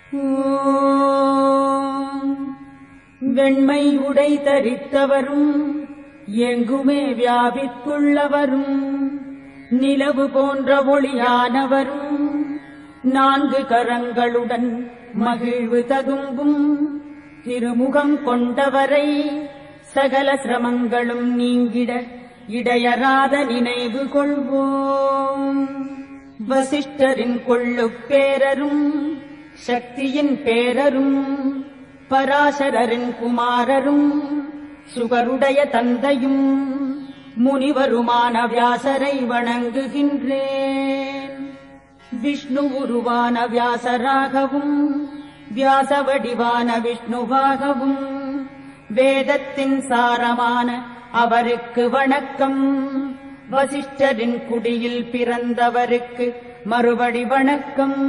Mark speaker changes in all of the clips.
Speaker 1: ஓம். வெண்மை உடை தரித்தவரும் எங்குமே வியாபித்துள்ளவரும் நிலவு போன்ற ஒளியானவரும் நான்கு கரங்களுடன் மகிழ்வு ததும்பும் திருமுகம் கொண்டவரை சகல சிரமங்களும் நீங்கிட இடையராத நினைவு கொள்வோம் வசிஷ்டரின் கொள்ளுப் பேரரும் சக்தியின் பேரரும் பராசரரின் குமாரரும் சுகருடைய தந்தையும் முனிவருமான வியாசரை வணங்குகின்றேன் விஷ்ணு உருவான வியாசராகவும் வியாச வடிவான விஷ்ணுவாகவும் வேதத்தின் சாரமான அவருக்கு வணக்கம் வசிஷ்டரின் குடியில் பிறந்தவருக்கு மறுபடி வணக்கம்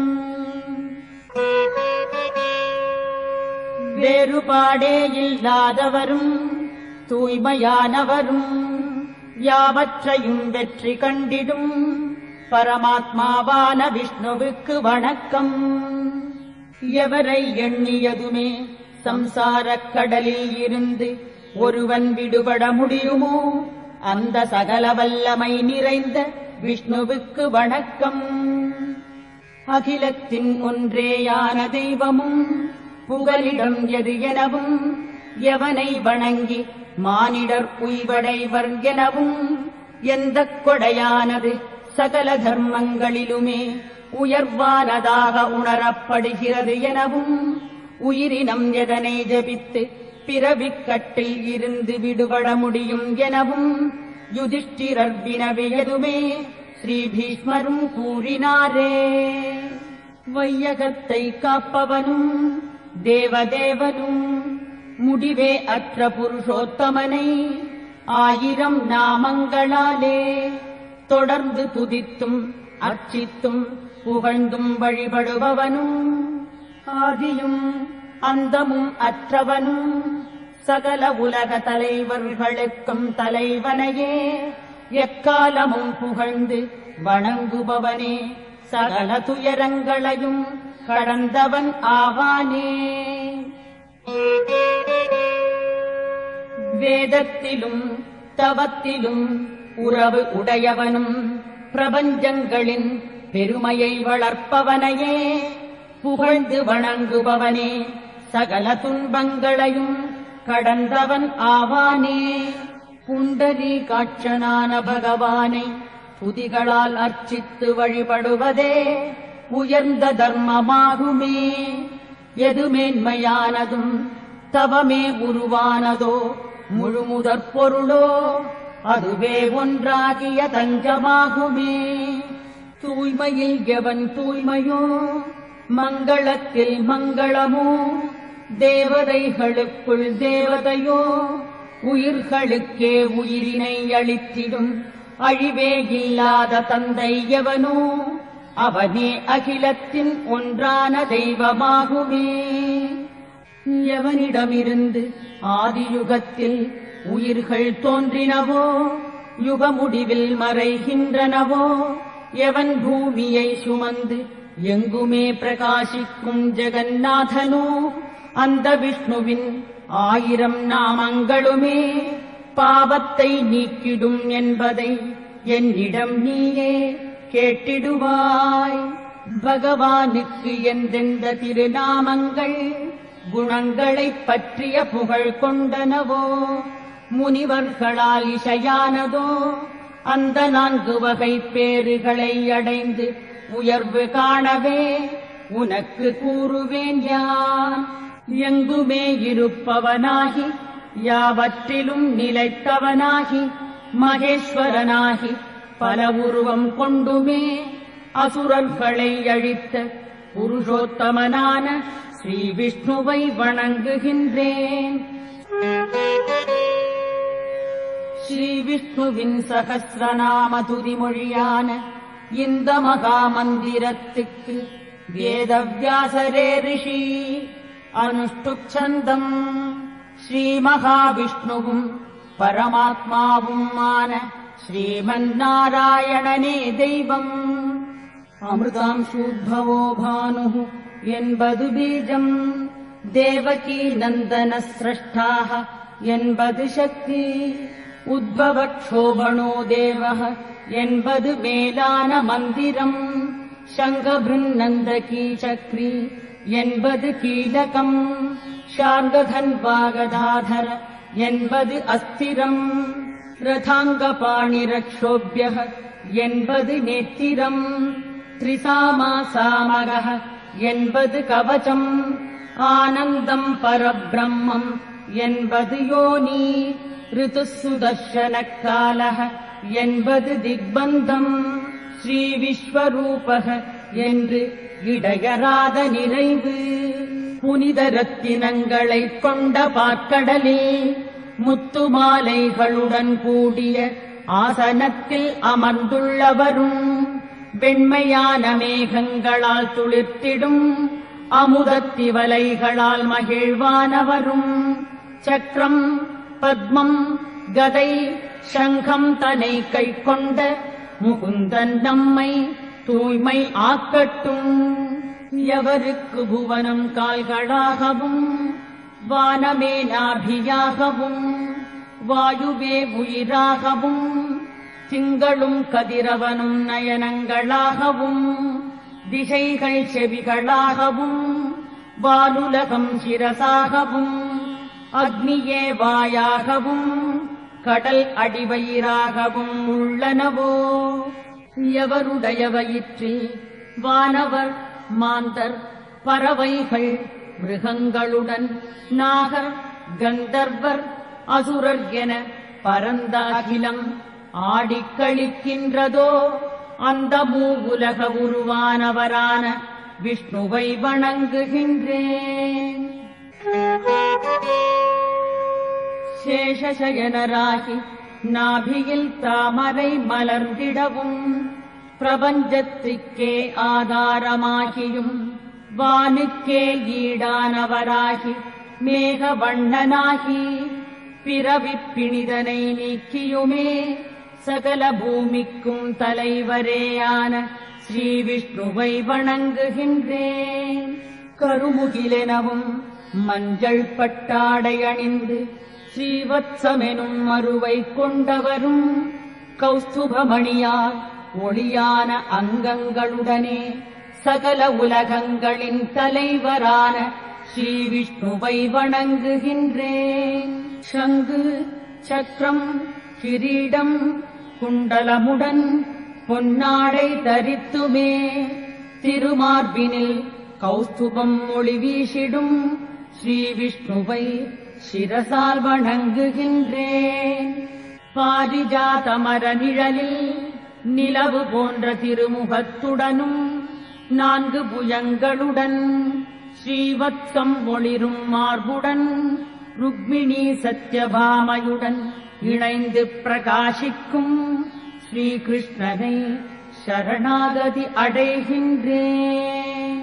Speaker 1: வேறுபாடே இல்லாதவரும் தூய்மையானவரும் யாவற்றையும் வெற்றி கண்டிடும் பரமாத்மாவான விஷ்ணுவுக்கு வணக்கம் எவரை எண்ணியதுமே சம்சாரக் கடலில் இருந்து ஒருவன் விடுபட முடியுமோ அந்த சகல வல்லமை நிறைந்த விஷ்ணுவுக்கு வணக்கம் அகிலத்தின் ஒன்றேயான தெய்வமும் புகலிடம் எது எனவும் எவனை வணங்கி மானிடர் உய்வடைவர் எனவும் எந்த கொடையானது சகல தர்மங்களிலுமே உயர்வானதாக உணரப்படுகிறது எனவும் உயிரினம் எதனை ஜபித்து பிறவிக் கட்டில் இருந்து விடுபட முடியும் எனவும் யுதிஷ்டிரர் வினவியதுமே ஸ்ரீ பீஷ்மரும் கூறினாரே வையகத்தை காப்பவனும் தேவதேவனும் முடிவே அற்ற புருஷோத்தமனை ஆயிரம் நாமங்களாலே தொடர்ந்து துதித்தும் அர்ச்சித்தும் புகழ்ந்தும் வழிபடுபவனும் ஆதியும் அந்தமும் அற்றவனும் சகல உலக தலைவர்களுக்கும் தலைவனையே எக்காலமும் புகழ்ந்து வணங்குபவனே சகல துயரங்களையும் கடந்தவன் ஆவானே வேதத்திலும் தவத்திலும் உறவு உடையவனும் பிரபஞ்சங்களின் பெருமையை வளர்ப்பவனையே புகழ்ந்து வணங்குபவனே சகல துன்பங்களையும் கடந்தவன் ஆவானே புண்டரீ காட்சனான பகவானை துதிகளால் அர்ச்சித்து வழிபடுவதே உயர்ந்த தர்மமாகுமே எது மேன்மையானதும் தவமே உருவானதோ முழுமுதற் பொருளோ அதுவே ஒன்றாகிய தஞ்சமாகுமே தூய்மையில் எவன் தூய்மையோ மங்களத்தில் மங்களமோ தேவதைகளுக்குள் தேவதையோ உயிர்களுக்கே உயிரினை அளித்திடும் அழிவே இல்லாத தந்தை எவனோ அவனே அகிலத்தின் ஒன்றான தெய்வமாகுமே எவனிடமிருந்து ஆதியுகத்தில் உயிர்கள் தோன்றினவோ யுக முடிவில் மறைகின்றனவோ எவன் பூமியை சுமந்து எங்குமே பிரகாசிக்கும் ஜெகநாதனோ அந்த விஷ்ணுவின் ஆயிரம் நாமங்களுமே பாவத்தை நீக்கிடும் என்பதை என்னிடம் நீயே கேட்டிடுவாய் பகவானுக்கு எந்தெந்த திருநாமங்கள் குணங்களைப் பற்றிய புகழ் கொண்டனவோ முனிவர்களால் இசையானதோ அந்த நான்கு வகை பேறுகளை அடைந்து உயர்வு காணவே உனக்கு கூறுவேன் யான் எங்குமே இருப்பவனாகி யாவற்றிலும் நிலைத்தவனாகி மகேஸ்வரனாகி பல உருவம் கொண்டுமே அசுரர்களை அழித்த புருஷோத்தமனான ஸ்ரீ விஷ்ணுவை வணங்குகின்றேன் ஸ்ரீ விஷ்ணுவின் சகசிரநாம துதிமொழியான இந்த மகா மந்திரத்துக்கு வேதவியாசரே ரிஷி அனுஷ்டுச்சந்தம் ஸ்ரீ மகாவிஷ்ணுவும் பரமாத்மாவுமான ஸ்ரீமன் நாராயணனே தெய்வம் அமிர்தாம்சூத்பவோ பானுः என்பது பீஜம் தேவகி நந்தன சிரஷ்டாः என்பது சக்தி உத்பவக்ஷோபணோ தேவः என்பது மேலான மந்திரம் சங்கபிருநந்தகி சக்ரி என்பது கீலகம் ஷார்கதன்வாகதாதர என்பது அஸ்திரம் ரதாங்கபாணிரக்ஷோபியः என்பது நேத்திரம் திரிசாமாசாமகः என்பது கவசம் ஆனந்தம் பரபிரம்மம் என்பது யோனி ரிதுசுதர்ஷனக்காலः என்பது திக்பந்தம் ஸ்ரீ விஸ்வரூபக என்று இடையராத நிறைவு புனித ரத்தினங்களைக் கொண்ட பாற்கடலே முத்து மாலைகளுடன் கூடிய ஆசனத்தில் அமர்ந்துள்ளவரும் வெண்மையான மேகங்களால் துளிர்த்திடும் அமுதத்திவலைகளால் மகிழ்வானவரும் சக்கரம் பத்மம் கதை சங்கம் தனை கை கொண்ட முகுந்தன் நம்மை தூய்மை ஆக்கட்டும் எவருக்கு புவனம் கால்களாகவும் வானமே நாபியாகவும் வாயுவே உயிராகவும் திங்களும் கதிரவனும் நயனங்களாகவும் திசைகள் செவிகளாகவும் வானுலகம் சிரசாகவும் அக்னியே வாயாகவும் கடல் அடிவயிறாகவும் உள்ளனவோ எவருடைய வயிற்றில் வானவர் மாந்தர் பறவைகள் மிருகங்களுடன் நாகர் கந்தர்வர் அசுரர் என பரந்த அகிலம் ஆடிக் கழிக்கின்றதோ அந்த மூவுலக உருவானவரான விஷ்ணுவை வணங்குகின்றேன் சேஷசயனராகி நாபியில் தாமரை மலர்ந்திடவும் பிரபஞ்சத்திற்கே ஆதாரமாகியும் வானுக்கே ஈடானவராகி மேக வண்ணனாகி பிறவிப் பிணிதனை நீக்கியுமே சகல பூமிக்கும் தலைவரேயான ஸ்ரீ விஷ்ணுவை வணங்குகின்றேன் கருமுகிலெனவும் மஞ்சள் பட்டாடை அணிந்து ஸ்ரீவத்சமெனும் மறுவை கொண்டவரும் கௌஸ்துபமணியார் ஒளியான அங்கங்களுடனே சகல உலகங்களின் தலைவரான ஸ்ரீ விஷ்ணுவை வணங்குகின்றேன் சங்கு சக்கரம் கிரீடம் குண்டலமுடன் பொன்னாடை தரித்துமே திருமார்பினில் கௌஸ்துபம் ஒளி வீசிடும் ஸ்ரீ விஷ்ணுவை சிரசால் வணங்குகின்றேன் பாரிஜாதமர நிழலில் நிலவு போன்ற திருமுகத்துடனும் நான்கு புயங்களுடன் ஸ்ரீவத்சம் ஒளிரும் மார்புடன் ருக்மிணி சத்யபாமையுடன் இணைந்து பிரகாசிக்கும் ஸ்ரீகிருஷ்ணனை சரணாகதி அடைகின்றேன்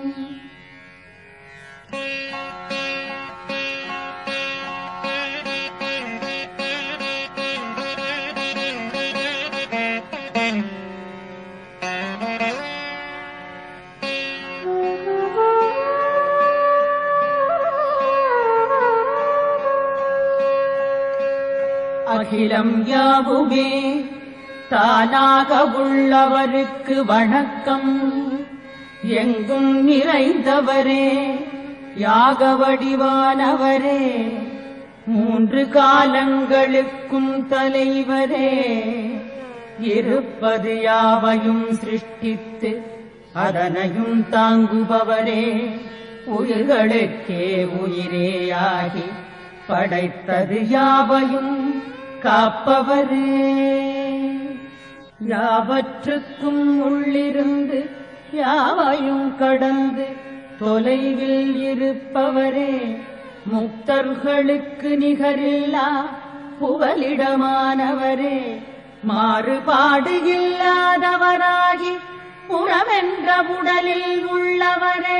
Speaker 1: அகிலம் யாவுமே தானாக உள்ளவருக்கு வணக்கம் எங்கும் நிறைந்தவரே யாக வடிவானவரே மூன்று காலங்களுக்கும் தலைவரே இருப்பது யாவையும் சிருஷ்டித்து அதனையும் தாங்குபவரே உயிர்களுக்கே உயிரேயாகி படைத்தது யாவையும் காப்பவரே யாவற்றுக்கும் உள்ளிருந்து யாவையும் கடந்து தொலைவில் இருப்பவரே முக்தர்களுக்கு நிகரில்லா புகலிடமானவரே மாறுபாடு இல்லாதவராகி புறமென்ற உடலில் உள்ளவரே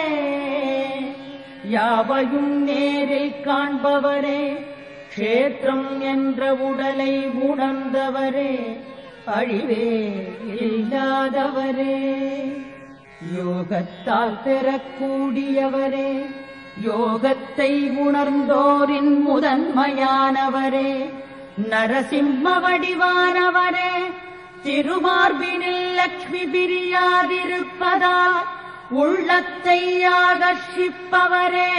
Speaker 1: யாவையும் நேரில் காண்பவரே க்ஷேத்திரம் என்ற உடலை உணர்ந்தவரே அழிவே இல்லாதவரே யோகத்தால் பெறக்கூடியவரே யோகத்தை உணர்ந்தோரின் முதன்மையானவரே நரசிம்ம வடிவானவரே திருமார்பினில் லக்ஷ்மி பிரியாதிருப்பதால் உள்ளத்தை ஆகர்ஷிப்பவரே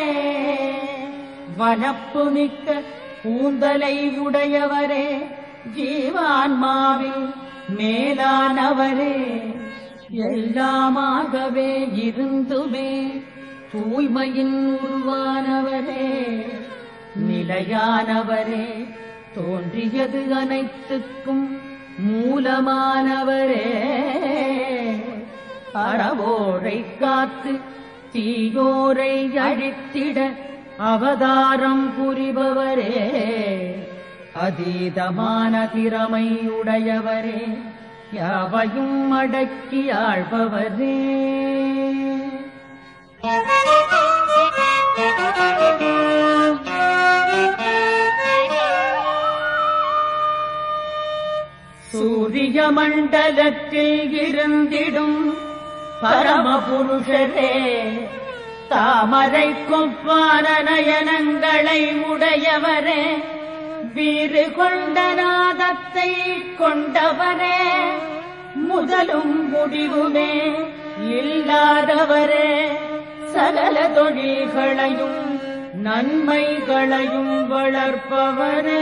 Speaker 1: வனப்பு மிக்க கூந்தலை உடையவரே ஜீவான்மாவில் மேலானவரே எல்லாமாகவே இருந்துமே தூய்மையின் உருவானவரே நிலையானவரே தோன்றியது அனைத்துக்கும் மூலமானவரே அறவோரை காத்து தீயோரை அழித்திட அவதாரம் புரிபவரே அதீதமான திறமையுடையவரே யாவையும் அடக்கி ஆழ்பவரே சூரிய மண்டலத்தில் இருந்திடும் பரமபுருஷரே தாமரை கொப்பான நயனங்களை உடையவரே வீறு கொண்ட நாதத்தை கொண்டவரே முதலும் முடிவுமே இல்லாதவரே சகல தொழில்களையும் நன்மைகளையும் வளர்ப்பவரே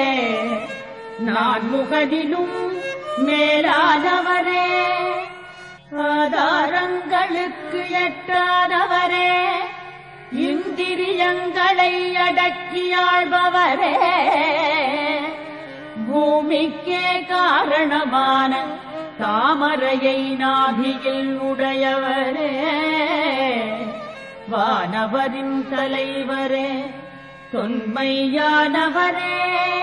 Speaker 1: நான் முகனிலும் மேலானவரே ஆதாரங்களுக்கு எட்டாதவரே இந்திரியங்களை அடக்கியாழ்பவரே பூமிக்கே காரணமான தாமரையை நாபியில் உடையவரே வானவரின் தலைவரே தொன்மையானவரே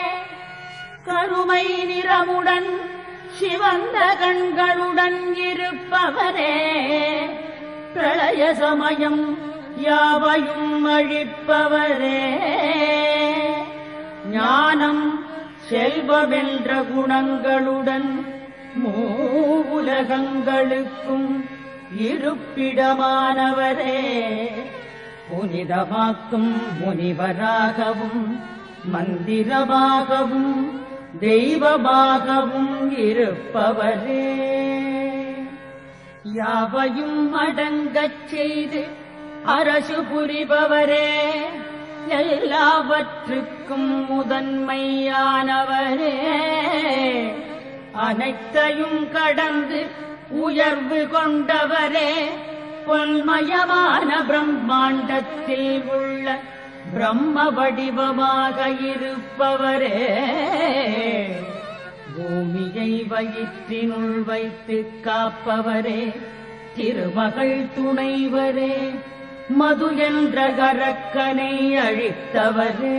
Speaker 1: கருமை நிறமுடன் சிவந்த கண்களுடன் இருப்பவரே பிரளய சமயம் யாவையும் அழிப்பவரே ஞானம் செல்வமென்ற குணங்களுடன் மூவுலகங்களுக்கும் இருப்பிடமானவரே புனிதமாக்கும் முனிவராகவும் மந்திரமாகவும் தெய்வமாகவும் இருப்பவரே யாவையும் அடங்கச் செய்து அரசு புரிபவரே எல்லாவற்றுக்கும் முதன்மையானவரே அனைத்தையும் கடந்து உயர்வு கொண்டவரே பொன்மயமான பிரம்மாண்டத்தில் உள்ள பிரம்ம வடிவமாக இருப்பவரே பூமியை வயிற்றினுள் வைத்து காப்பவரே திருமகள் துணைவரே மது என்ற கரக்கனை அழித்தவரே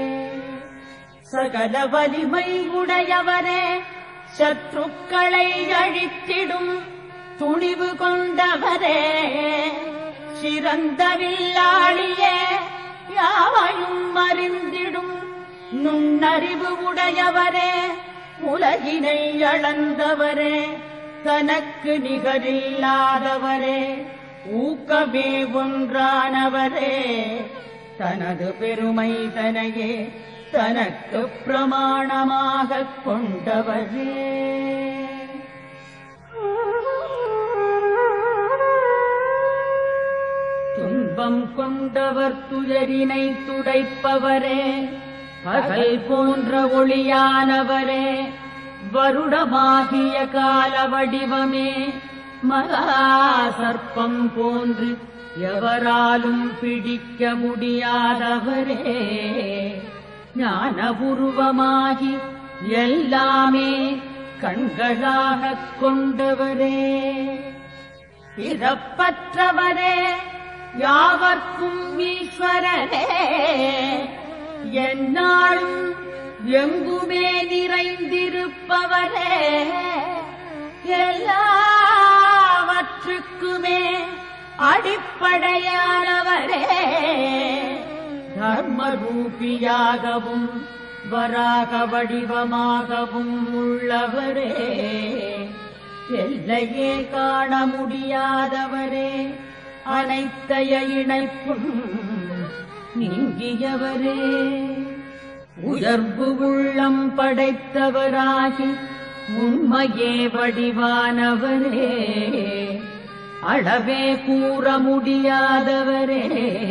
Speaker 1: சகல வலிமை உடையவரே சத்ருக்களை அழித்திடும் துணிவு கொண்டவரே சிறந்த வில்லாளியே யாவையும் அறிந்திடும் நுண்ணறிவு உடையவரே உலகினை அளந்தவரே தனக்கு நிகரில்லாதவரே ஊக்கமே ஒன்றானவரே தனது பெருமை தனையே தனக்கு பிரமாணமாகக் கொண்டவரே துன்பம் கொண்டவர் துயரினை துடைப்பவரே பகல் போன்ற ஒளியானவரே வருடமாகிய கால வடிவமே மகா சர்ப்பம் போன்று எவராலும் பிடிக்க முடியாதவரே ஞானபூர்வமாகி எல்லாமே கண்களாகக் கொண்டவரே பிறப்பற்றவரே யாவர்க்கும் ஈஸ்வரரே என்னாலும் எங்குமே நிறைந்திருப்பவரே எல்லாவற்றுக்குமே அடிப்படையானவரே தர்மரூபியாகவும் வராக வடிவமாகவும் உள்ளவரே எல்லையே காண முடியாதவரே அனைத்தைய இணைப்பும் நீங்கியவரே உயர்வு உள்ளம் படைத்தவராகி உண்மையே வடிவானவரே அளவே கூற முடியாதவரே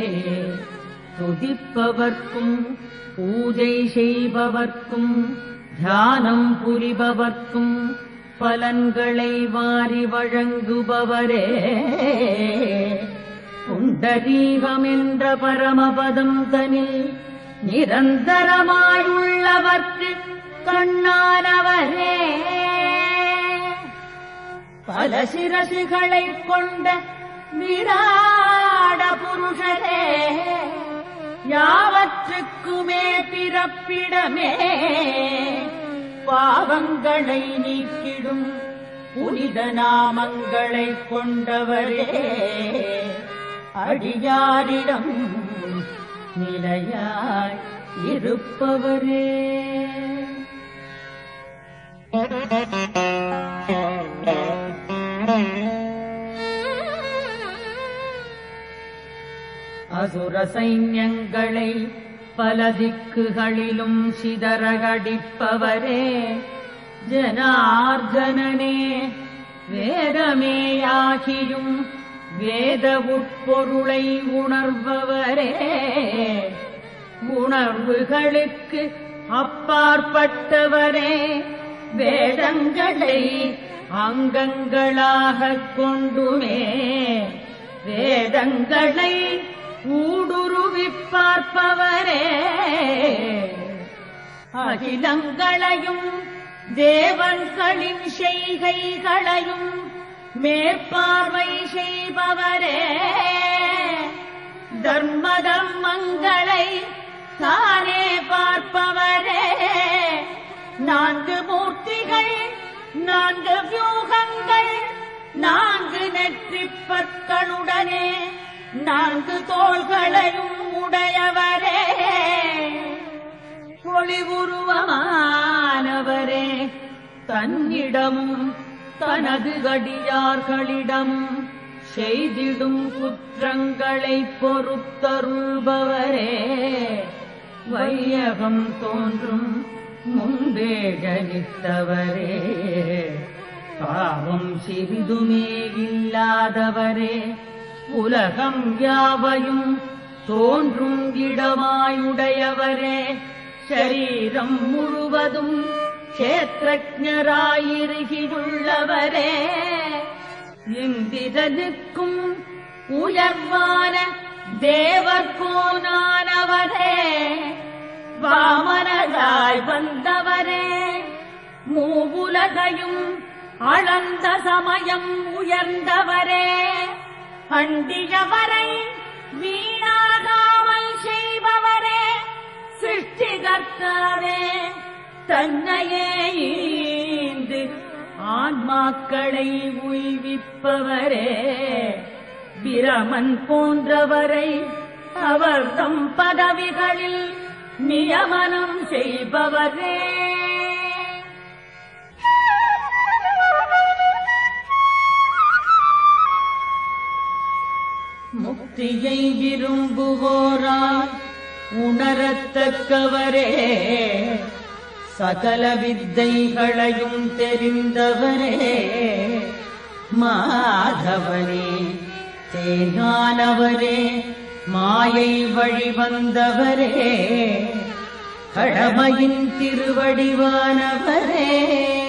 Speaker 1: துதிப்பவர்க்கும் பூஜை செய்பவர்க்கும் தியானம் புரிபவர்க்கும் பலன்களை வாரி வழங்குபவரே புண்டரீகம் என்ற பரமபதம் தனில் நிரந்தரமாயுள்ளவர்க்கு கண்ணானவரே பல சிரசுகளைக் கொண்ட விராட புருஷரே யாவற்றுக்குமே பிறப்பிடமே பாவங்களை நீக்கிடும் புனித நாமங்களை கொண்டவரே அடியாரிடம் நிலையாய் இருப்பவரே அசுர சைன்யங்களை பல திக்குகளிலும் சிதறகடிப்பவரே ஜனார்தனனே வேதமேயாகியும் வேத உட்பொருளை உணர்பவரே உணர்வுகளுக்கு அப்பாற்பட்டவரே வேதங்களை அங்கங்களாகக் கொண்டுமே வேதங்களை ஊடுருவிப் பார்ப்பவரே அகிலங்களையும் தேவன்களின் செய்கைகளையும் மேற்பார்வை செய்பவரே தர்ம தர்மங்களை தானே பார்ப்பவரே நான்கு மூர்த்திகள் நான்கு வியூகங்கள் நான்கு நெற்றிப் பற்களுடனே நான்கு தோள்களையும் உடையவரே ஒளிவுருவமானவரே தன்னிடமும் தனது அடியார்களிடமும் செய்திடும் குற்றங்களை பொறுத்தருள்பவரே வையகம் தோன்றும் முன்பே ஜனித்தவரே பாவம் சிறிதுமே இல்லாதவரே உலகம் யாவையும் தோன்றும் இடமாயுடையவரே சரீரம் முழுவதும் கஷேத்திரஜராயிருகியுள்ளவரே இந்திரனுக்கும் உயர்வான தேவர்கோனானவரே வாமனராய் வந்தவரே மூவுலகையும் அளந்த சமயம் உயர்ந்தவரே அண்டியவரை வீணாகாமல் செய்பவரே சிருஷ்டிகர்த்தாவே தன்னையே ஈந்து ஆன்மாக்களை உய்விப்பவரே பிரமன் போன்றவரை அவர் தம் பதவிகளில் நியமனம் செய்பவரே முக்தியை விரும்புவோரால் உணரத்தக்கவரே சகல வித்தைகளையும் தெரிந்தவரே மாதவனே தேனானவரே மாயை வழிவந்தவரே கடமையின் திருவடிவானவரே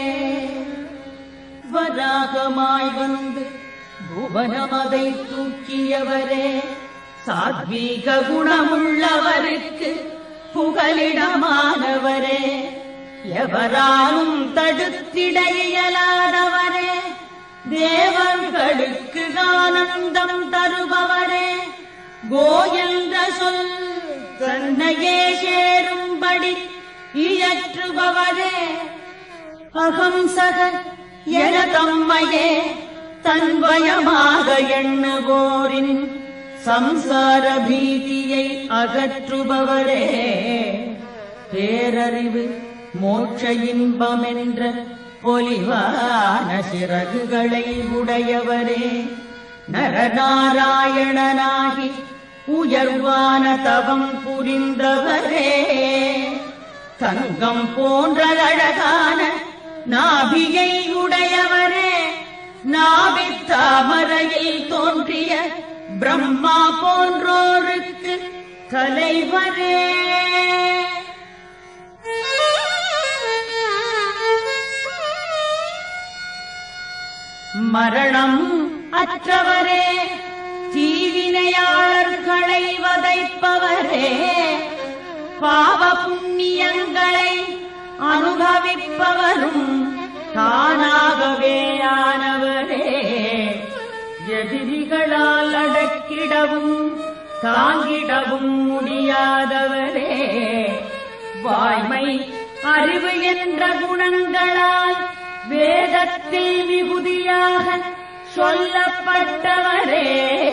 Speaker 1: வராகமாய் வந்து புவனமதை தூக்கியவரே சாத்வீக குணமுள்ளவருக்கு புகலிடமானவரே எவராலும் தடுத்திட இயலாதவரே தேவர்களுக்கு ஆனந்தம் தருபவரே கோ என்ற சொல் தன்னையே சேரும்படி இயற்றுபவரே அகம்சக என தம்மையே தன்வயமாக எண்ணுவோரின் சம்சார பீதியை அகற்றுபவரே பேரறிவு மோட்ச இன்பம் என்ற பொலிவான சிறகுகளை உடையவரே நரநாராயணனாகி உயர்வான தவம் புரிந்தவரே தங்கம் போன்ற அழகான நாபியை உடையவரே நாபித் தாமரையில் தோன்றிய பிரம்மா போன்றோருக்கு தலைவரே மரணம் அற்றவரே தீவினையாளர்களை வதைப்பவரே பாவ புண்ணியங்களை அனுபவிப்பவரும் தானாகவே ஆனவரே எதிரிகளால் அடக்கிடவும் தாங்கிடவும் முடியாதவரே வாய்மை அறிவு என்ற குணங்களால் வேதத்தில் மிகுதியாக சொல்லப்பட்டவரே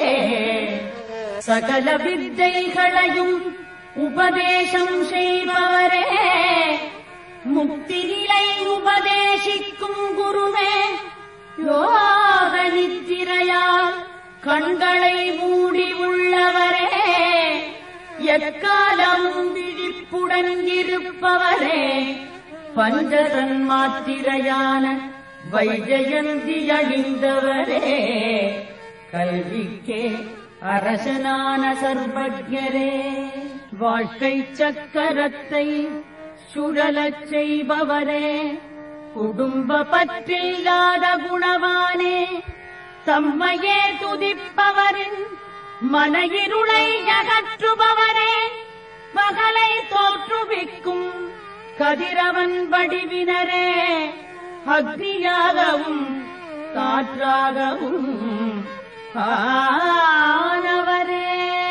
Speaker 1: சகல வித்தைகளையும் உபதேசம் செய்பவரே முக்தி நிலை உபதேசிக்கும் குருவே யோக நித்திரையால் கண்களை மூடி உள்ளவரே எக்காலமும் விழிப்புடன் இருப்பவரே பஞ்சதன் மாத்திரையான வைஜயந்தி அழிந்தவரே கல்விக்கே அரசனான சர்வஜரே வாழ்க்கை சக்கரத்தை சுழலச் செய்பவரே குடும்ப பற்றில்லாத குணவானே தம்மையே துதிப்பவரின் மன இருளை அகற்றுபவரே பகலை தோற்றுவிக்கும் கதிரவன் வடிவினரே அக்னியாகவும் காற்றாகவும் ஆனவரே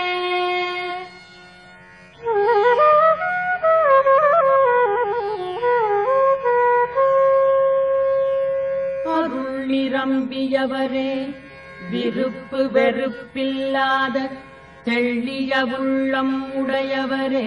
Speaker 1: அருள் நிரம்பியவரே விருப்பு வெறுப்பில்லாத தெள்ளிய உள்ளம் உடையவரே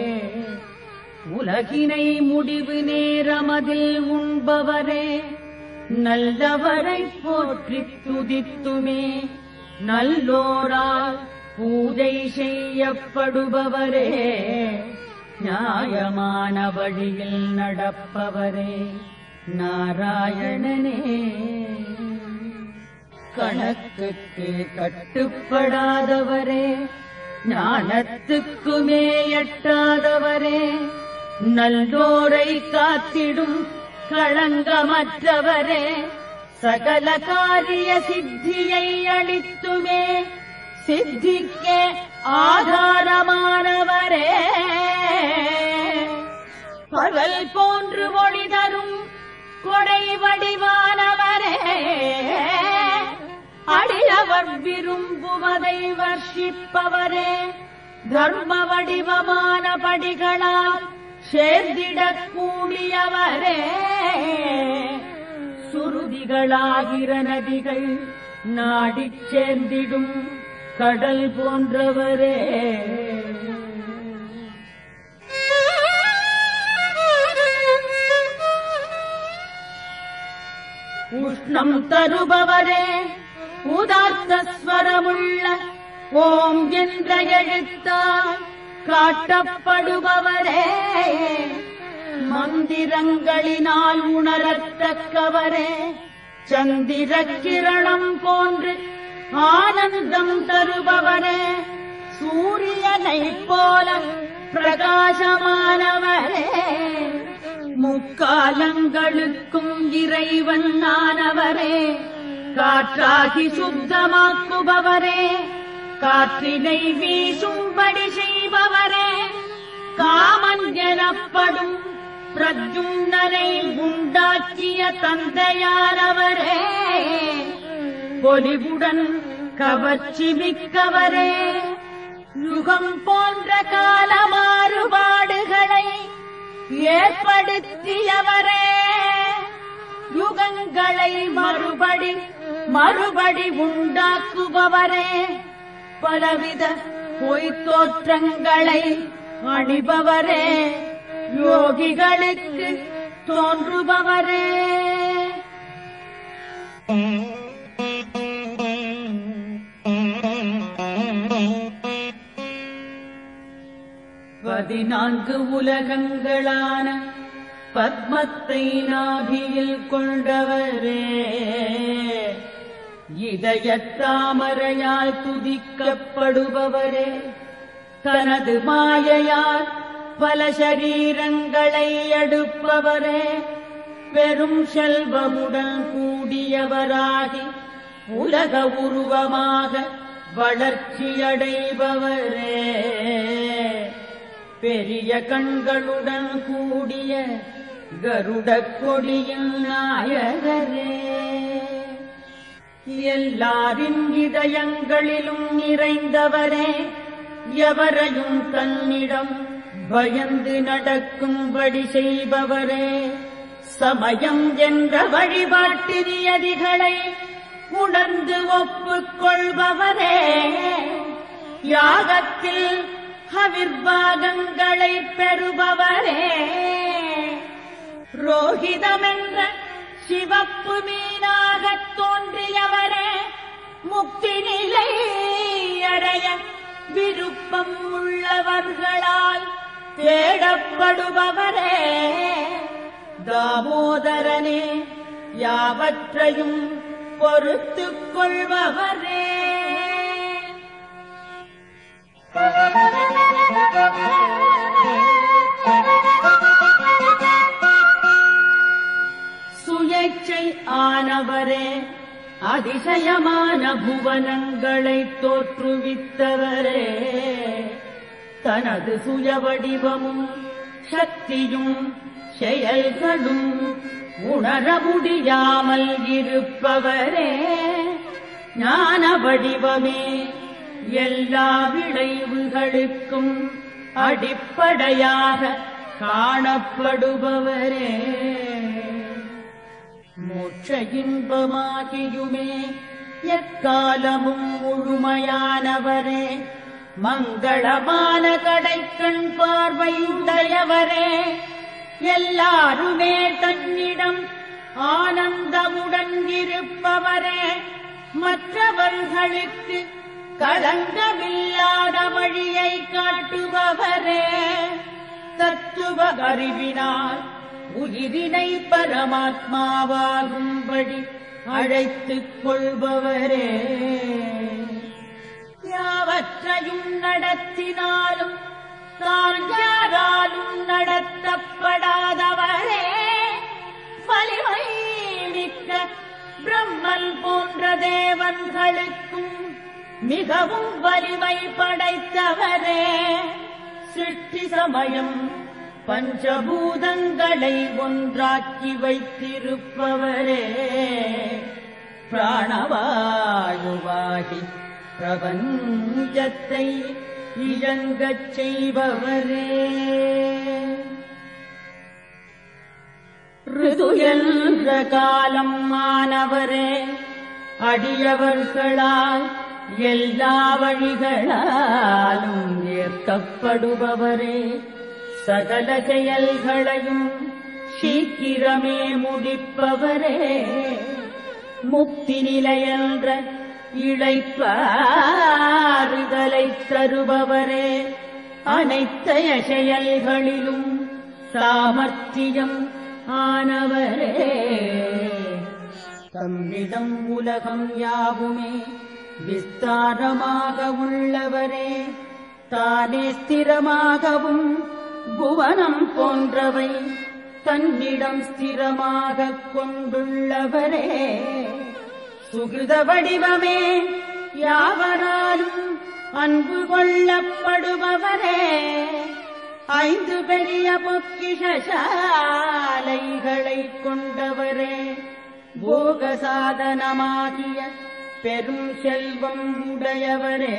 Speaker 1: உலகினை முடிவு நேரமதில் உண்பவரே நல்லவரை போற்றி துதித்துமே நல்லோரால் பூஜை செய்யப்படுபவரே நியாயமான வழியில் நடப்பவரே நாராயணனே கணக்குக்கு கட்டுப்படாதவரே ஞானத்துக்குமே எட்டாதவரே நல்லோரை காத்திடும் களங்கமற்றவரே சகல காரிய சித்தியை அளித்துமே சித்திக்கே ஆதாரமானவரே பகல் போன்று ஒளி தரும் கொடை வடிவானவரே அடியவர் விரும்புவதை வர்ஷிப்பவரே தர்ம வடிவமான படிகளால் சேர்ந்திடக் கூடியவரே சுருதிகளாகிற நதிகள் நாடிச் சேர்ந்திடும் கடல் போன்றவரே உஷ்ணம் தருபவரே உதார்த்த ஸ்வரமுள்ள ஓம் என்ற எழுத்தால் காட்டப்படுபவரே மந்திரங்களினால் உணரத்தக்கவரே சந்திர கிரணம் போன்று ஆனந்தம் தருபவரே சூரியனைப் போல பிரகாசமானவரே முக்காலங்களுக்கும் இறைவன் ஆனவரே காற்றாகி சுத்தமாக்குபவரே காற்றினை வீசும்படி செய்பவரே காமன் எனப்படும் பிரஜும்னரை உண்டாக்கிய தந்தையானவரே பொலிவுடன் கவர்ச்சி மிக்கவரே யுகம் போன்ற கால மாறுபாடுகளை ஏற்படுத்தியவரே யுகங்களை மறுபடி மறுபடி உண்டாக்குபவரே பலவித பொய்த் தோற்றங்களை அணிபவரே யோகிகளுக்கு தோன்றுபவரே பதினான்கு உலகங்களான பத்மத்தை நாபியில் கொண்டவரே இதயத்தாமரையால் துதிக்கப்படுபவரே தனது மாயையால் பல சரீரங்களை எடுப்பவரே பெரும் செல்வமுடன் கூடியவராகி உலக உருவமாக வளர்ச்சியடைபவரே பெரிய கண்களுடன் கூடிய கருட கொடியின் நாயகரே எல்லாரின் இதயங்களிலும் நிறைந்தவரே எவரையும் தன்னிடம் பயந்து நடக்கும்படி செய்பவரே சமயம் என்ற வழிபாட்டு நியதிகளை உணர்ந்து ஒப்புக்கொள்பவரே யாகத்தில் ஹவிர்வாகங்களை பெறுபவரே ரோஹிதமென்ற சிவப்பு மீனாகத் தோன்றியவரே முக்தி நிலை அடைய விருப்பம் உள்ளவர்களால் தேடப்படுபவரே தாமோதரனே யாவற்றையும் பொறுத்துக் கொள்பவரே சுயேச்சை ஆனவரே அதிசயமான புவனங்களை தோற்றுவித்தவரே தனது சுய வடிவமும் சக்தியும் செயல்களும் உணர முடியாமல் இருப்பவரே ஞான வடிவமே எல்லா விளைவுகளுக்கும் அடிப்படையாக காணப்படுபவரே மோட்ச இன்பமாகியுமே எக்காலமும் முழுமையானவரே மங்களமான கடைக்கண் பார்வையுடையவரே எல்லாருமே தன்னிடம் ஆனந்தமுடன் இருப்பவரே மற்றவர்களுக்கு களங்கமில்லாத வழியை காட்டுபவரே தத்துவ அறிவினால் உயிரினை பரமாத்மாவாகும்படி அழைத்துக் கொள்பவரே யாவற்றையும் நடத்தினாலும் தான் யாராலும் நடத்தப்படாதவரே வலிமை மிக்க பிரம்மன் போன்ற தேவன்களுக்கும் மிகவும் வலிமை படைத்தவரே சிருஷ்டி சமயம் பஞ்சபூதங்களை ஒன்றாக்கி வைத்திருப்பவரே பிராணவாயுவாகி பிரபஞ்சத்தை இயங்கச் செய்பவரே ரிது என்ற காலம் மாணவரே அடியவர்களால் எல்லா வழிகளாலும் ஏற்கப்படுபவரே சகல செயல்களையும் சீக்கிரமே முடிப்பவரே முக்தி நிலையென்ற இழைப்பாறுதலை தருபவரே அனைத்தைய செயல்களிலும் சாமர்த்தியம் ஆனவரே தம்மிடம் உலகம் யாவுமே விஸ்தாரமாக உள்ளவரே தானே ஸ்திரமாகவும் புவனம் போன்றவை தன்னிடம் ஸ்திரமாக கொண்டுள்ளவரே சுகிருத வடிவமே யாவராலும் அன்பு கொள்ளப்படுபவரே ஐந்து பெரிய பொக்கிஷாலைகளை கொண்டவரே போக சாதனமாகிய பெரும் செல்வம் உடையவரே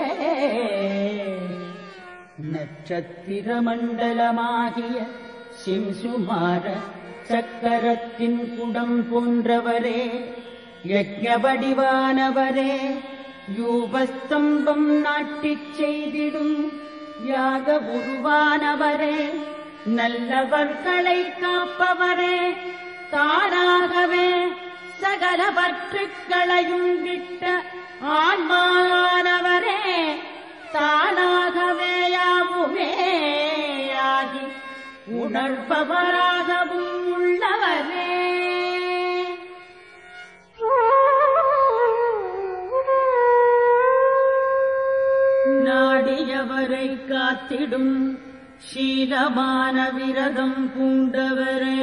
Speaker 1: நட்சத்திர மண்டலமாகிய சிம்சுமார சக்கரத்தின் குடம் போன்றவரே யஜ்ஞ வடிவானவரே யூபஸ்தம்பம் நாட்டிச் செய்திடும் யாக உருவானவரே நல்லவர்களை காப்பவரே தானாகவே சகல பற்றுக்களையும் விட்ட ஆன்மானவரே தானாகவே யாவுமே ஆகி உணர்பவராகவும் உள்ளவரே நாடியவரை காத்திடும் சீலமான விரதம் பூண்டவரே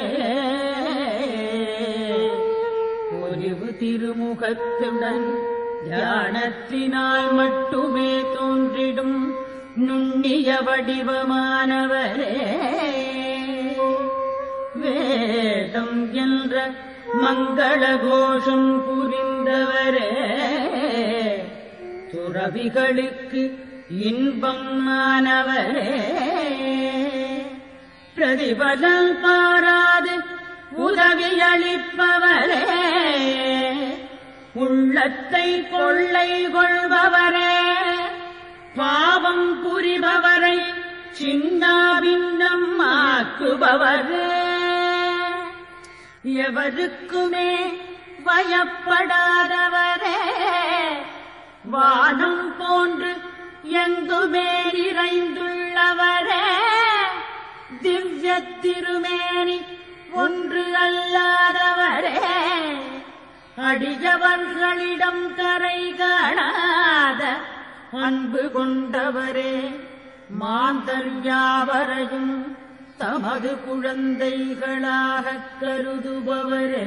Speaker 1: பொலிவு திருமுகத்துடன் தியானத்தினால் மட்டுமே தோன்றிடும் நுண்ணிய வடிவமானவரே வேதம் என்ற மங்கள கோஷம் புரிந்தவரே துறவிகளுக்கு இன்பம் ஆனவரே பிரதிபலம் பாராது உதவியளிப்பவரே உள்ளத்தை கொள்ளை கொள்பவரே பாவம் புரிபவரை சின்னாபின்னம் ஆக்குபவரே எவருக்குமே பயப்படாதவரே வானம் போன்று எங்குமே நிறைந்துள்ளவரே திவ்ய திருமேனி ஒன்று அல்லாதவரே அடியவர்களிடம் கரை காணாத அன்பு கொண்டவரே மாந்தர் யாவரையும் தமது குழந்தைகளாகக் கருதுபவரே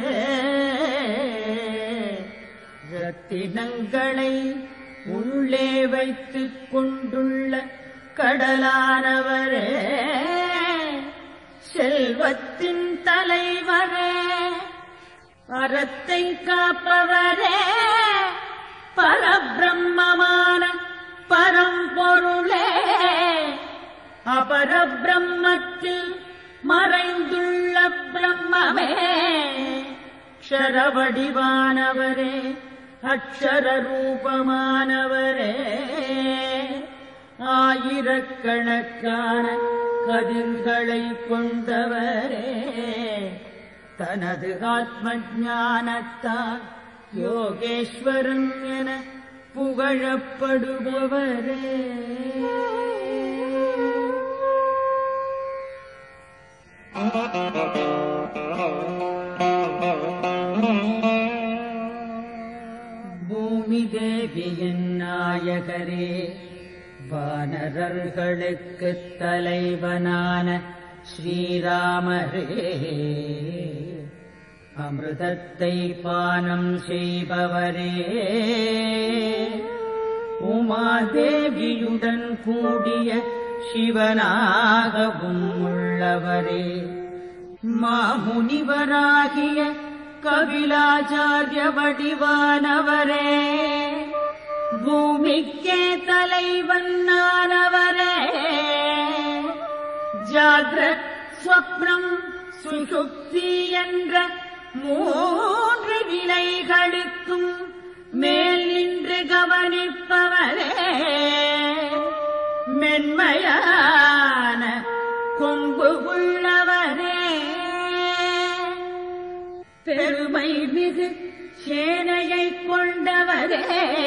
Speaker 1: ரத்தினங்களை உள்ளே வைத்துக் கொண்டுள்ள கடலானவரே செல்வத்தின் தலைவரே அறத்தை காப்பவரே பரபிரம்மமான பரம்பொருளே அபரபிரம்மத்தில் மறைந்துள்ள பிரம்மமே க்ஷரவடிவானவரே அக்ஷர ரூபமானவரே ஆயிரக்கணக்கான கதிர்களை கொண்டவரே தனது ஆத்ம ஞானத்தால் யோகேஸ்வரன் என புகழப்படுபவரே பூமி தேவியின் நாயகரே வானரர்களுக்கு தலைவனான ஸ்ரீராமரே அமிர்தத்தை பானம் செய்பவரே உமாதேவியுடன் கூடிய சிவனாகவும் உள்ளவரே மாமுனிவராகிய கபிலாச்சாரிய வடிவானவரே பூமிக்கே தலைவனானவரே ஜாகிரத் ஸ்வப்னம் சுசுப்தி என்ற மூன்று நிலைகளுக்கும் மேல் நின்று கவனிப்பவரே மென்மையான கொம்பு உள்ளவரே பெருமை மிகு சேனையை கொண்டவரே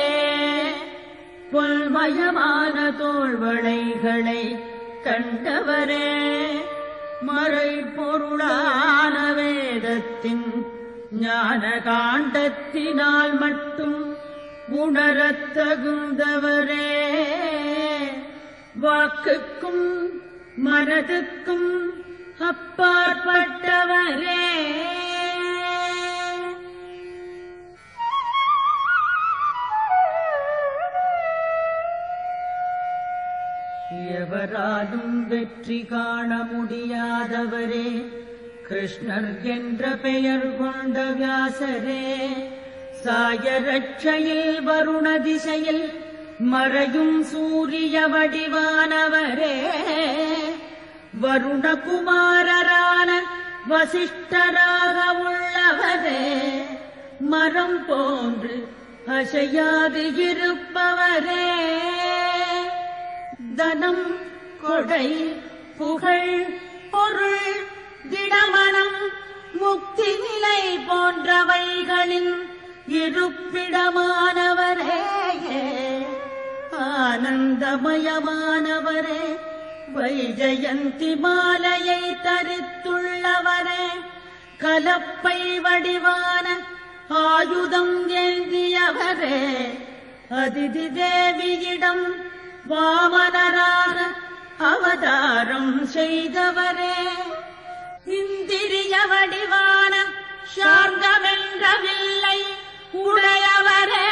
Speaker 1: பொல்மயமான தோள்வளைகளை கண்டவரே மறை பொருளான வேதத்தின் ஞான காண்டத்தினால் மட்டும் உணரத் தகுந்தவரே வாக்குக்கும் மனதுக்கும் அப்பாற்பட்டவரே எவராலும் வெற்றி காண முடியாதவரே கிருஷ்ணர் என்ற பெயர் கொண்ட வியாசரே சாயரட்சையில் வருண திசையில் மறையும் சூரிய வடிவானவரே வருணகுமாரரான வசிஷ்டராக உள்ளவரே மரம் போன்று அசையாது இருப்பவரே தனம் கொடை புகழ் பொருள் திடமனம் முக்தி நிலை போன்றவைகளின் இருப்பிடமானவரே ஆனந்தமயமானவரே வைஜயந்தி மாலையை தரித்துள்ளவரே கலப்பை வடிவான ஆயுதம் ஏந்தியவரே அதிதி தேவியிடம் வாமனராக அவதாரம் செய்தவரே இந்திரிய வடிவான சார்ந்தமென்ற வில்லை உடையவரே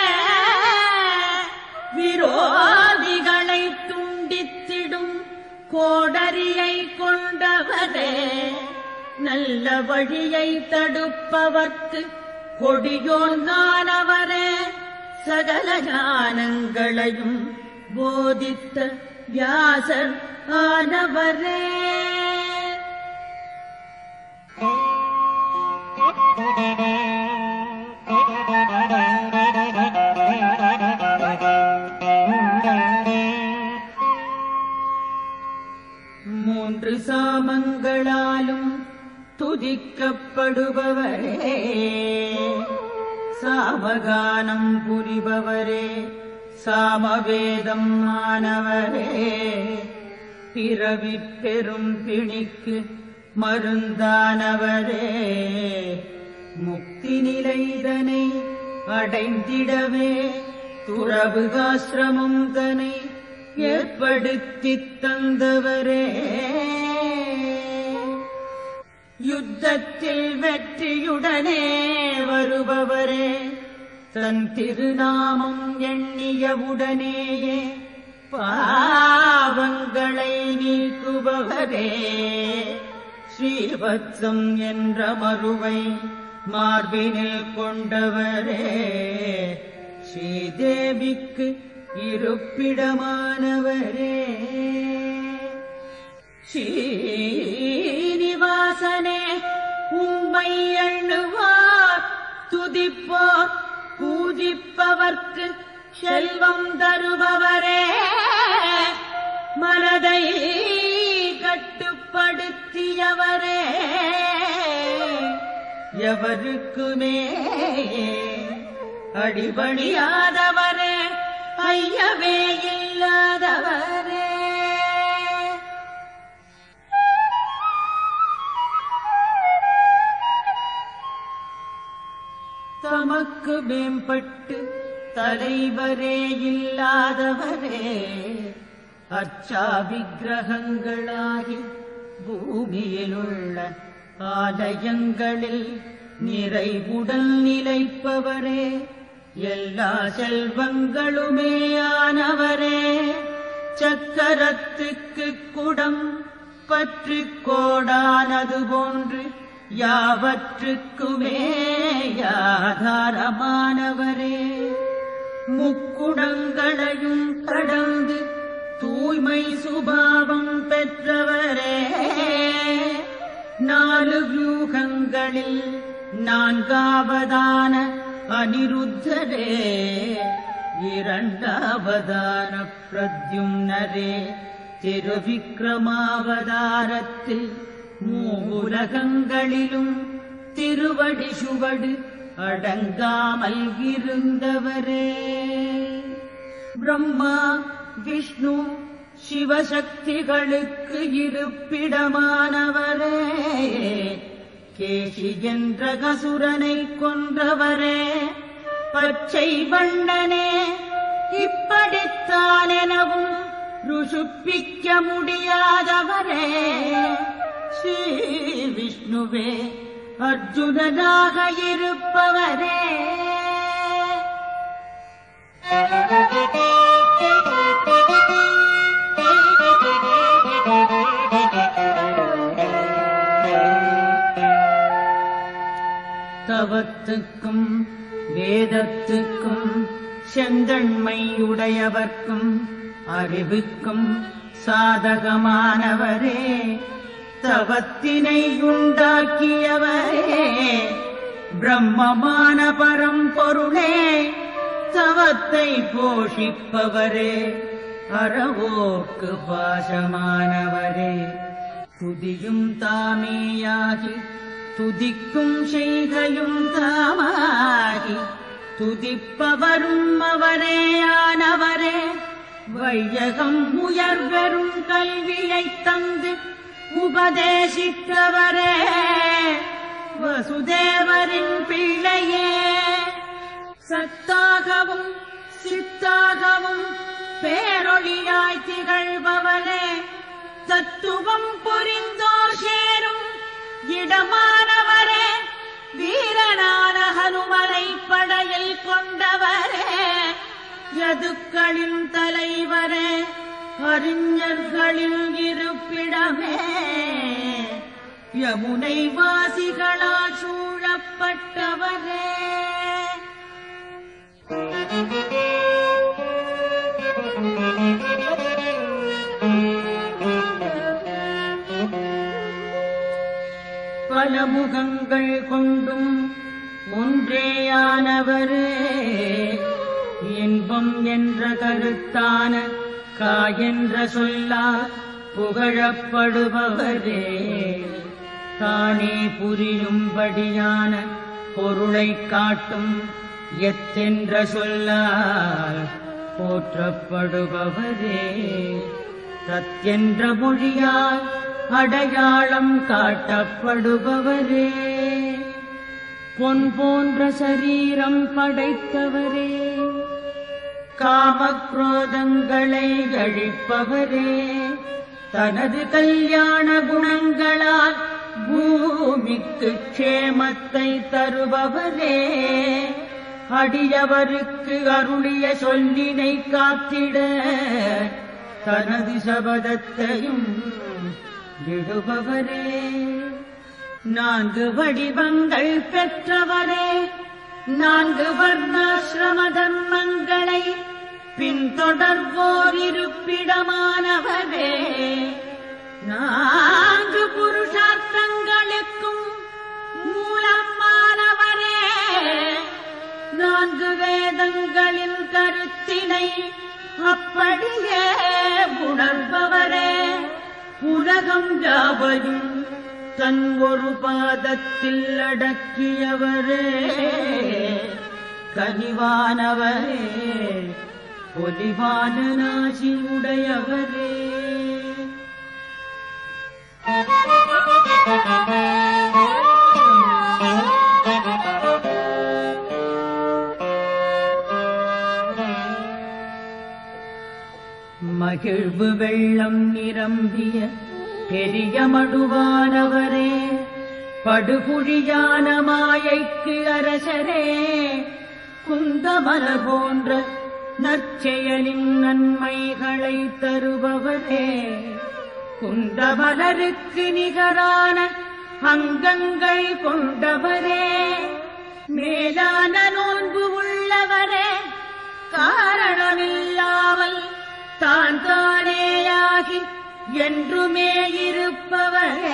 Speaker 1: விரோதிகளை துண்டித்திடும் கோடரியை கொண்டவரே நல்ல வழியை தடுப்பவர்க்கு கொடியோன்கானவரே சகல ஞானங்களையும் போதித்த வியாசர் ஆனவரே மூன்று சாமங்களாலும் துதிக்கப்படுபவரே சாமகானம் புரிபவரே சாமவேதம் ஆனவரே பிறவி பெரும் பிணிக்கு மருந்தானவரே முக்தி நிலைதனை அடைந்திடவே துறவுகாசிரமம் தனை ஏற்படுத்தித் தந்தவரே யுத்தத்தில் வெற்றியுடனே வருபவரே தன் திருநாமம் எண்ணியவுடனேயே பாவங்களை நீக்குபவரே ஸ்ரீவத்சம் என்ற மறுவை மார்பினில் கொண்டவரே ஸ்ரீதேவிக்கு இருப்பிடமானவரே ஸ்ரீனிவாசனே உம்மை எண்ணுவார் துதிப்போர் பூஜிப்பவர்க்கு செல்வம் தருபவரே மனதை கட்டுப்படுத்தியவரே எவருக்குமே அடிபணியாதவரே ஐயவே இல்லாதவரே தமக்கு மேம்பட்டு தலைவரே இல்லாதவரே அச்சா விக்கிரகங்களாகி பூமியிலுள்ள ஆலயங்களில் நிறைவுடன் நிலைப்பவரே எல்லா செல்வங்களுமே ஆனவரே சக்கரத்துக்கு குடம் பற்று கோடானது போன்று யாவற்றுக்குமே ஆதாரமானவரே முக்குடங்களையும் கடந்து தூய்மை சுபாவம் பெற்றவரே நாலு வியூகங்களில் நான்காவதான அனிருத்தரே இரண்டாவதான பிரத்யும்னரே திருவிக்ரமாவதாரத்தில் மூவுலகங்களிலும் திருவடி சுவடு அடங்காமல் இருந்தவரே பிரம்மா விஷ்ணு சிவசக்திகளுக்கு இருப்பிடமானவரே கேசி என்ற கசுரனை கொன்றவரே பச்சை வண்ணனே இப்படித்தான் எனவும் ருசுப்பிக்க முடியாதவரே ஸ்ரீ விஷ்ணுவே அர்ஜுனனாக இருப்பவரே தவத்துக்கும் வேதத்துக்கும் செந்தன்மையுடையவர்க்கும் அறிவுக்கும் சாதகமானவரே தவத்தினை உண்டாக்கியவரே பிரம்மமான பரம்பொருளே தவத்தை போஷிப்பவரே அறவோர்க்கு பாசமானவரே துதியும் தாமேயாகி துதிக்கும் செய்கையும் தாமாகி துதிப்பவரும் அவரேயானவரே வையகம் உயர்வெறும் கல்வியைத் தந்து உபதேசித்தவரே வசுதேவரின் பிள்ளையே சத்தாகவும் சித்தாகவும் பேரொழியாய் திகழ்பவரே தத்துவம் புரிந்தோர் சேரும் இடமானவரே வீரனான ஹனுமனை படையில் கொண்டவரே யதுக்களின் தலைவரே அறிஞர்களின் இருப்பிடமே யமுனை வாசிகளால் சூழப்பட்டவரே பல முகங்கள் கொண்டும் ஒன்றேயானவரே இன்பம் என்ற கருத்தான கா என்ற சொல்லால் புகழப்படுபவரே தானே புரியும்படியான பொருளைக் காட்டும் எத்தென்ற சொல்லால் போற்றப்படுபவரே சத்யென்ற மொழியால் அடையாளம் காட்டப்படுபவரே பொன் போன்ற சரீரம் படைத்தவரே காமக்ரோதங்களை அழிப்பவரே தனது கல்யாண குணங்களால் பூமிக்கு க்ஷேமத்தை தருபவரே அடியவருக்கு அருளிய சொல்லினை காத்திட தனது சபதத்தையும் விடுபவரே நான்கு வடிவங்கள் பெற்றவரே நான்கு வர்ணாசிரம தர்மங்களை பின்தொடர்வோர் இருப்பிடமானவரே நான்கு புருஷார்த்தங்களுக்கும் மூலமானவரே நான்கு வேதங்களின் கருத்தினை அப்படியே உணர்பவரே உலகம் யாவையும் தன் ஒரு பாதத்தில் அடக்கியவரே கனிவானவரே பொலிவான நாசி உடையவரே மகிழ்வு வெள்ளம் நிரம்பிய பெரிய மடுவானவரே படுகுழியான மாயைக்கு அரசரே குந்தமல போன்ற நற்செயலின் நன்மைகளை தருபவரே குந்தமலருக்கு நிகரான அங்கங்கள் கொண்டவரே மேலான நோன்பு உள்ளவரே காரணமில்லாமல் தான் தானேயாகி என்றுமே இருப்பவரே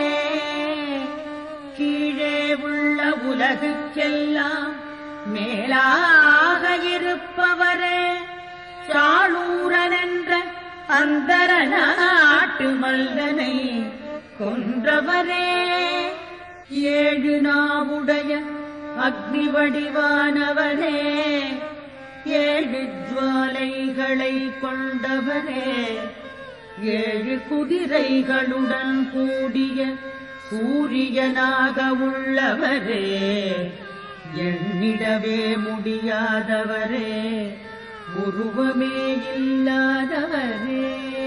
Speaker 1: கீழே உள்ள உலகுக்கெல்லாம் மேலாக இருப்பவரே சாளூரன் என்ற அந்தர நாட்டு மல்லனை கொன்றவரே ஏழு நாவுடைய அக்னி வடிவானவரே ஏழு ஜுவாலைகளை கொண்டவரே ஏழு குதிரைகளுடன் கூடிய சூரியனாக உள்ளவரே எண்ணிடவே முடியாதவரே உருவமே இல்லாதவரே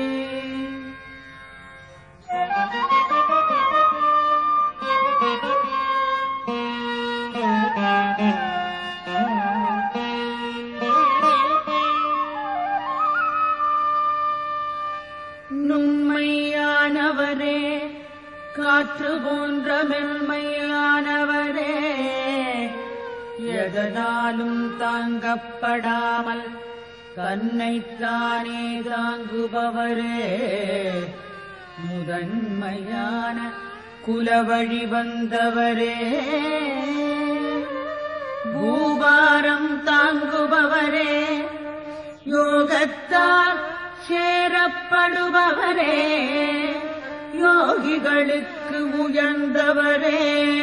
Speaker 1: நுண்மையானவரே காற்று போன்ற மென்மையானவரே எதனாலும் தாங்கப்படாமல் தன்னைத்தானே தாங்குபவரே முதன்மையான குலவழி வந்தவரே பூபாரம் தாங்குபவரே யோகத்தால் சேரப்படுபவரே யோகிகளுக்கு உயர்ந்தவரே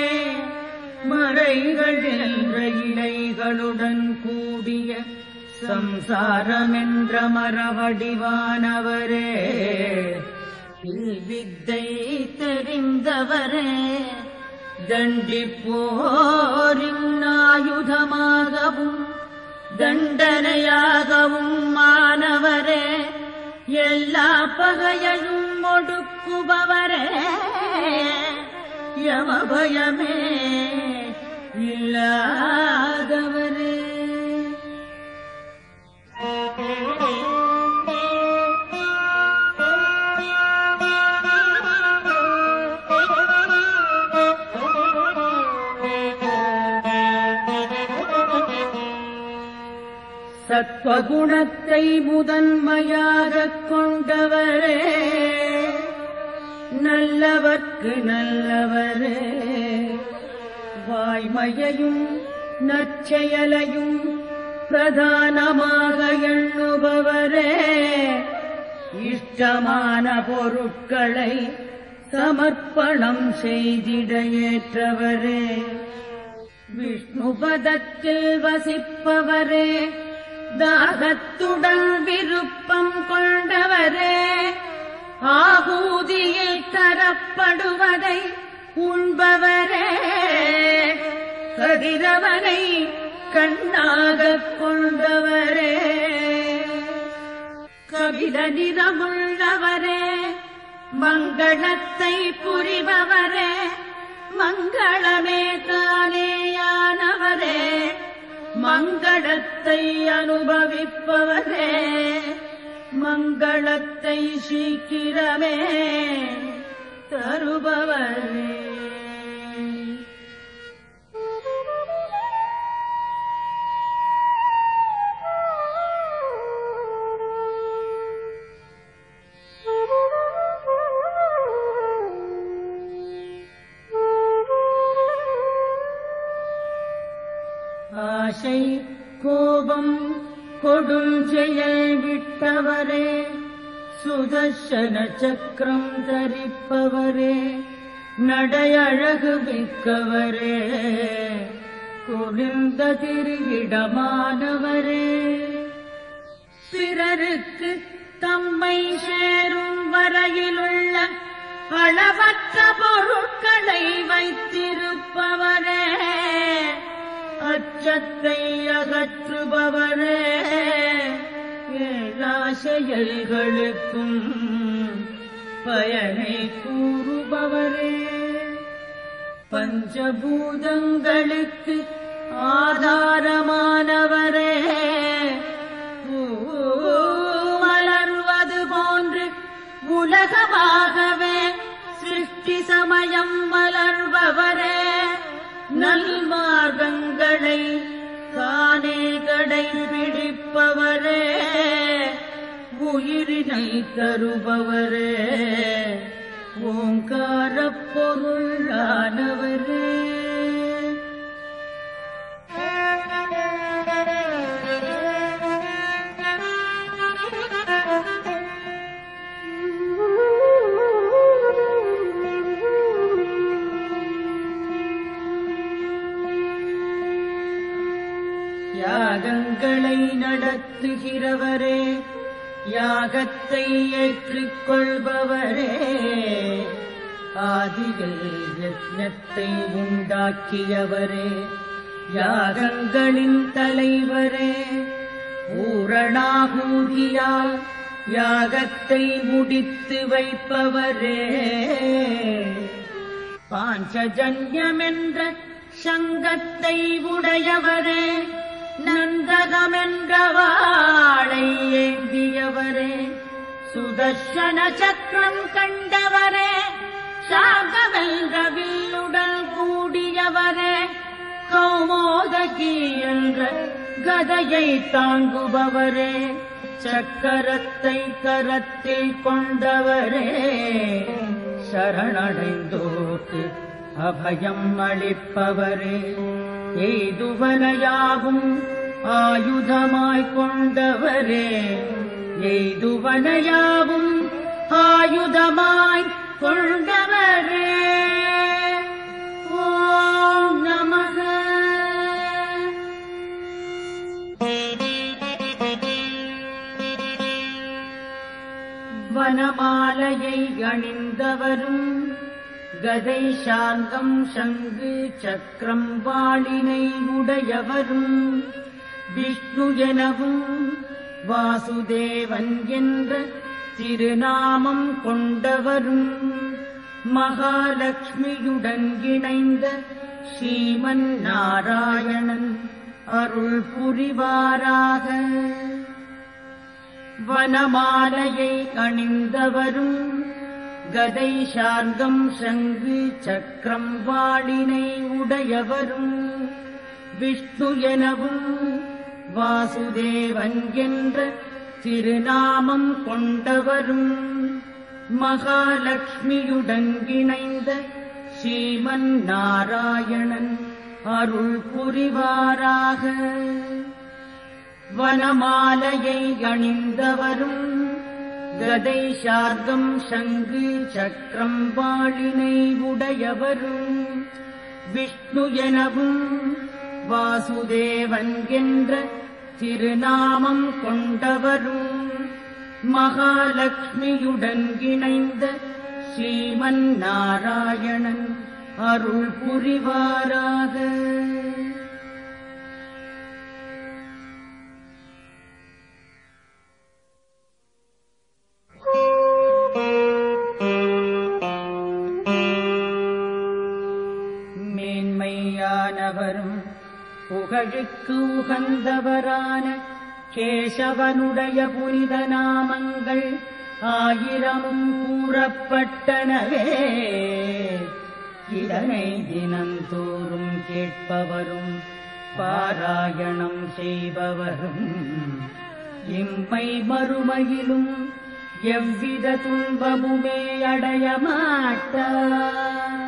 Speaker 1: மறைகள் என்ற இலைகளுடன் கூடிய சம்சாரமென்ற மரவடிவானவரே வித்தை தெரிந்தவரே தண்டிப்போரின் ஆயுதமாகவும் தண்டனையாகவும் மாணவரே எல்லா பகையையும் ஒடுக்குபவரே யமபயமே இல்லாதவரே சத்வகுணத்தை முதன்மையாகக் கொண்டவரே நல்லவர்க்கு நல்லவரே வாய்மையையும் நற்செயலையும் பிரதானமாக எண்ணுபவரே இஷ்டமான பொருட்களை சமர்ப்பணம் செய்திட ஏற்றவரே விஷ்ணுபதத்தில் வசிப்பவரே தாகத்துடன் விருப்பம் கொண்டவரே ஆகூதியில் தரப்படுவதை உண்பவரே கதிரவனை கண்ணாகக் கொண்டவரே கபில நிறமுள்ளவரே மங்களத்தை புரிபவரே மங்களமே தானேயானவரே மங்களத்தை அனுபவிப்பவரே மங்களத்தை சீக்கிரமே தருபவரே ஆசை கோபம் கொடும் செயல் விட்டவரே சுதர்சன சக்கரம் தரிப்பவரே நடையழகு மிக்கவரே குளிர்ந்த திருவிடமானவரே பிறருக்கு தம்மை சேரும் வரையிலுள்ள அளவற்ற பொருட்களை வைத்திருப்பவரே அச்சத்தை அகற்றுபவரே எல்லா செயல்களுக்கும் பயனை கூறுபவரே பஞ்சபூதங்களுக்கு ஆதாரமானவரே பூ மலர்வது போன்று உலகமாகவே சிருஷ்டி சமயம் மலர்பவரே நல்மார்க்கங்களை தானே கடைபிடிப்பவரே உயிரினை தருபவரே ஓங்காரப் பொருளானவரே யாகங்களை நடத்துகிறவரே யாகத்தை ஏற்றுக் கொள்பவரே ஆதிகள் யஜ்ஞத்தை உண்டாக்கியவரே யாகங்களின் தலைவரே பூரணாகூதியால் யாகத்தை முடித்து வைப்பவரே பாஞ்சஜன்யமென்ற சங்கத்தை உடையவரே நந்தகமென்ற வாளை ஏந்தியவரே சுதர்சன சக்கரம் கண்டவரே சாகவென்ற வில்லுடன் கூடியவரே கௌமோதகி என்ற கதையை தாங்குபவரே சக்கரத்தை கரத்தில் கொண்டவரே சரணடைந்தோக்கு அபயம் அளிப்பவரே எய்துவனையாகும் ஆயுதமாய்க் கொண்டவரே எய்துவனையாவும் ஆயுதமாய் கொண்டவரே ஓம் நமக வனமாலையை அணிந்தவரும் கதை சாங்கம் சங்கு சக்கரம் வாளினை உடையவரும் விஷ்ணு எனவும் வாசுதேவன் என்ற திருநாமம் கொண்டவரும் மகாலட்சுமியுடன் இணைந்த ஸ்ரீமன் நாராயணன் அருள் புரிவாராக வனமாலையை அணிந்தவரும் கதை சார்கம் சங்கு சக்கரம் வாளினை உடையவரும் விஷ்ணு எனவும் வாசுதேவன் என்ற திருநாமம் கொண்டவரும் மகாலட்சுமியுடன் இணைந்த ஸ்ரீமன் நாராயணன் அருள் புரிவாராக வனமாலையை அணிந்தவரும் கதை சார்கம் சங்கு சக்கரம் வாளினை உடையவரும் விஷ்ணு எனவும் வாசுதேவன் என்ற திருநாமம் கொண்டவரும் மகாலட்சுமியுடன் இணைந்த ஸ்ரீமன் நாராயணன் அருள் புரிவாராக மேன்மையானவரும் புகழுக்கு உகந்தவரான கேசவனுடைய புனித நாமங்கள் ஆயிரமும் கூறப்பட்டனவே இதனை தினந்தோறும் கேட்பவரும் பாராயணம் செய்பவரும் இம்மை மறுமையிலும் எவ்வித துன்பமுமே அடைய மாட்டார்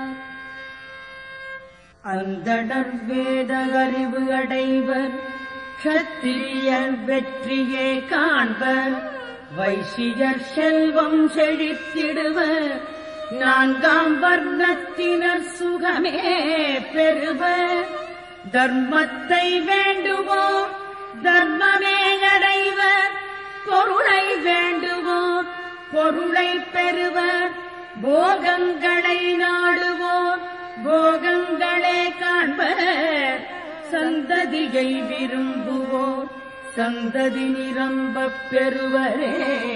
Speaker 1: அந்தடர் வேத அறிவு அடைவர் க்ஷத்திரியர் வெற்றியே காண்பர் வைசியர் செல்வம் செழித்திடுவர் நான்காம் வர்ணத்தினர் சுகமே பெறுவர் தர்மத்தை வேண்டுவோம் தர்மமே அடைவர் பொருளை வேண்டுவோம் பொருளை பெறுவர் போகங்களை நாடுவோர் போகங்களே காண்பர் சந்ததியை விரும்புவோர் சந்ததி நிரம்பப் பெறுவரே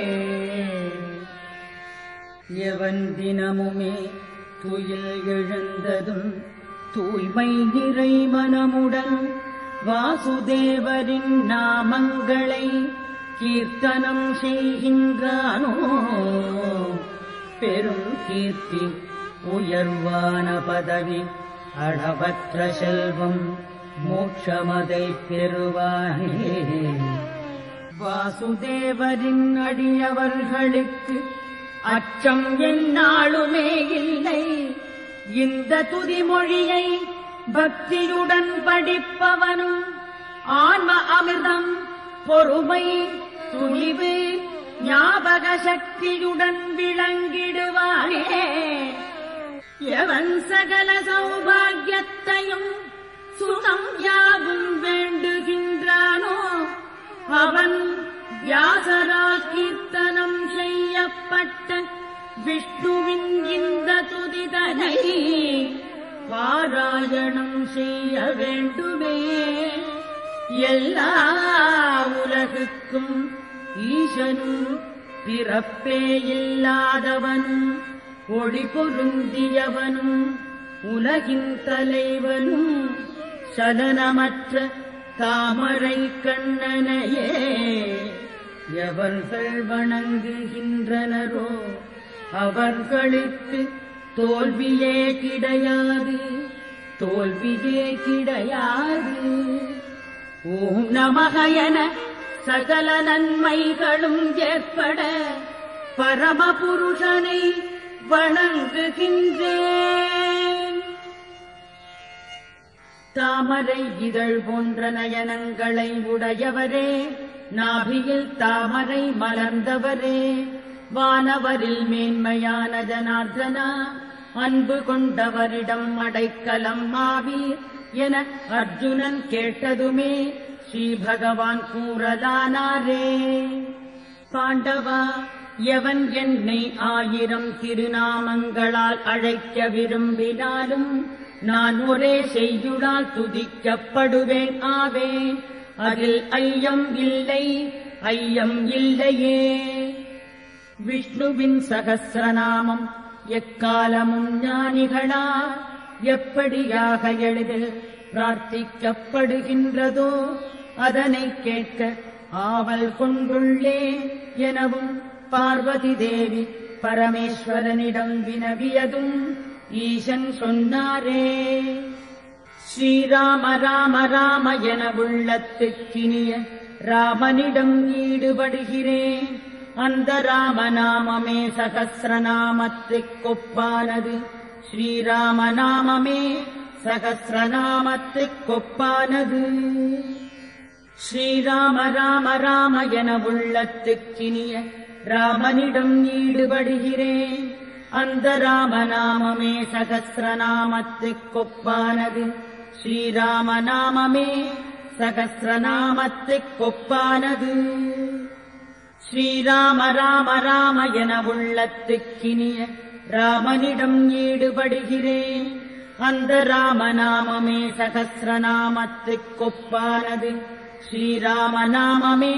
Speaker 1: எவன் தினமுமே துயில் எழுந்ததும் தூய்மை நிறை மனமுடன் வாசுதேவரின் நாமங்களை கீர்த்தனம் செய்கின்றானோ பெரும் கீர்த்தி உயர்வான பதவி அளவற்ற செல்வம் மோட்சமதை பெறுவானே வாசுதேவரின் அடியவர்களுக்கு அச்சம் எந்நாளுமே இல்லை இந்த துதிமொழியை பக்தியுடன் படிப்பவனும் ஆன்ம அமிர்தம் பொறுமை துணிவு ஞாபக சக்தியுடன் விளங்கிடுவானே எவன் சகல சௌபாகியத்தையும் சுகம் யாவும் வேண்டுகின்றானோ அவன் வியாசரால் கீர்த்தனம் செய்யப்பட்ட விஷ்ணுவின் இந்த துதிதனை பாராயணம் செய்ய வேண்டுமே எல்லா உலகுக்கும் ஈசனும் பிறப்பே இல்லாதவனும் ஒளி பொருந்தியவனும் உலகின் தலைவனும் சலனமற்ற தாமரை கண்ணனையே எவர்கள் வணங்குகின்றனரோ அவர்களுக்கு தோல்வியே கிடையாது தோல்வியே கிடையாது ஓம் நமக என சகல நன்மைகளும் ஏற்பட பரமபுருஷனை வணங்குகின்றேன் தாமரை இதழ் போன்ற நயனங்களை உடையவரே நாபியில் தாமரை மலர்ந்தவரே வானவரில் மேன்மையான ஜனார்தனா அன்பு கொண்டவரிடம் அடைக்கலம் ஆவீர் என அர்ஜுனன் கேட்டதுமே ஸ்ரீ பகவான் கூறலானாரே பாண்டவா எவன் என்னை ஆயிரம் திருநாமங்களால் அழைக்க விரும்பினாலும் நான் ஒரே செய்யுளால் துதிக்கப்படுவேன் ஆவேன் அதில் ஐயம் இல்லை ஐயம் இல்லையே விஷ்ணுவின் சகசிரநாமம் எக்காலமும் ஞானிகளா எப்படியாக எழுது பிரார்த்திக்கப்படுகின்றதோ அதனை கேட்க ஆவல் கொண்டுள்ளேன் எனவும் பார்வதி தேவி பரமேஸ்வரனிடம் வினவியதும் ஈசன் சொன்னாரே ஸ்ரீராம ராம ராம என உள்ளத்துக்கினிய ராமனிடம் ஈடுபடுகிறேன் அந்த ராமநாமமே சகசிரநாமத்துக்கொப்பானது ஸ்ரீராம நாமமே சகசிரநாமத்துக்கொப்பானது ஸ்ரீராம ராம ராம என உள்ளத்துக்கினிய ராமனிடம் ஈடுபடுகிறேன் அந்த ராமநாமமே சகசிரநாமத்துக்கொப்பானது ஸ்ரீராம நாமமே சகசிரநாமத்துக்கொப்பானது ஸ்ரீராம ராம ராம என உள்ளத்துக்கினிய ராமனிடம் ஈடுபடுகிறேன் அந்த ராமநாமமே சகசிரநாமத்துக்கொப்பானது ஸ்ரீராம நாமமே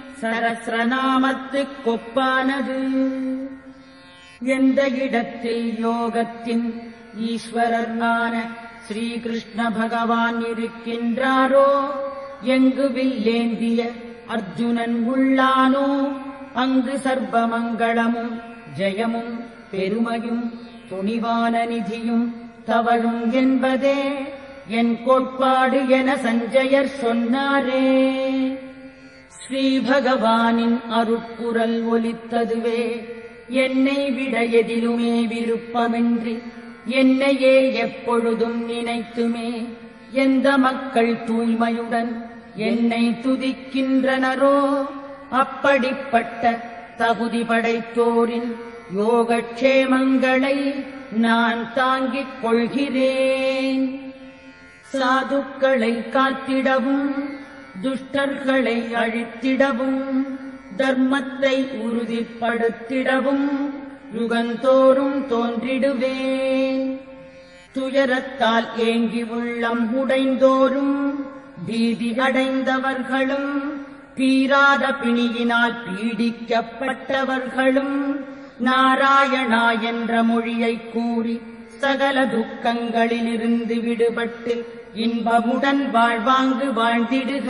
Speaker 1: சகசிரநாமத்துக்கொப்பானது எந்த இடத்தில் யோகத்தின் ஈஸ்வரனான ஸ்ரீகிருஷ்ண பகவான் இருக்கின்றாரோ எங்கு வில்லேந்திய அர்ஜுனன் உள்ளானோ அங்கு சர்வமங்களமும் ஜெயமும் பெருமையும் துணிவான நிதியும் தவழும் என்பதே என் கோட்பாடு என சஞ்சயர் சொன்னாரே ஸ்ரீ பகவானின் அருட்குரல் ஒலித்ததுவே என்னை விட எதிலுமே விருப்பமின்றி என்னையே எப்பொழுதும் நினைத்துமே எந்த மக்கள் தூய்மையுடன் என்னை துதிக்கின்றனரோ அப்படிப்பட்ட தகுதி படைத்தோரின் யோகக்ஷேமங்களை நான் தாங்கிக் கொள்கிறேன் சாதுக்களை காத்திடவும் துஷ்டர்களை அழித்திடவும் தர்மத்தை உறுதிப்படுத்திடவும் யுகந்தோறும் தோன்றிடுவேன் துயரத்தால் ஏங்கி உள்ளம் உடைந்தோரும் பீதி அடைந்தவர்களும் தீராத பிணியினால் பீடிக்கப்பட்டவர்களும் நாராயணா என்ற மொழியைக் கூறி சகல துக்கங்களிலிருந்து விடுபட்டு இன்பமுடன் வாழ்வாங்கு வாழ்ந்திடுக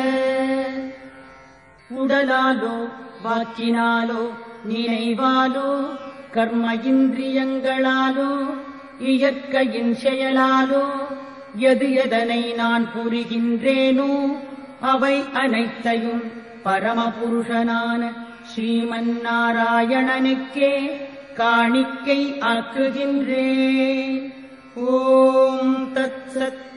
Speaker 1: உடலாலோ வாக்கினாலோ நினைவாலோ கர்ம இந்திரியங்களாலோ இயற்கையின் செயலாலோ எது எதனை நான் புரிகின்றேனோ அவை அனைத்தையும் பரமபுருஷனான ஸ்ரீமன் நாராயணனுக்கே காணிக்கை ஆக்குகின்றேன் ஓம் தத்சத்